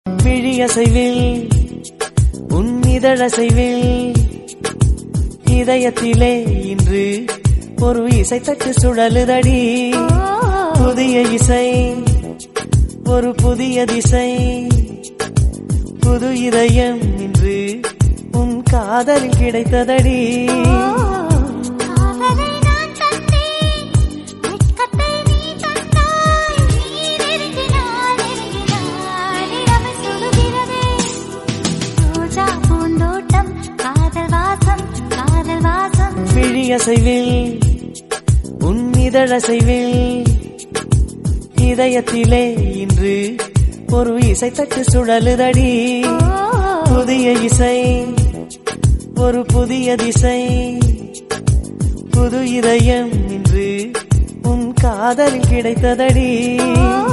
விழியசைவில் உன் இதழசைவில் இதயத்திலே இன்று ஒரு இசைத்தட்டு சுழலுதடி புதிய இசை ஒரு புதிய திசை புது இதயம் இன்று உன் காதலில் கிடைத்ததடி காதலை நான் தந்தேன் வெட்கத்தை நீ தந்தாய் நீ நெருங்கினாய் நெருங்கினாய் நிலவு சுடுகிறதே ரோஜா பூந்தோட்டம் காதல் வாசம் காதல் வாசம் விழியசைவில் உன் இதழசைவில் இதயத்திலே இன்று ஒரு இசைத்தட்டு சுழலுதடி புதிய இசை ஒரு புதிய திசை புது இதயம் இன்று உன் காதலில் கிடைத்ததடி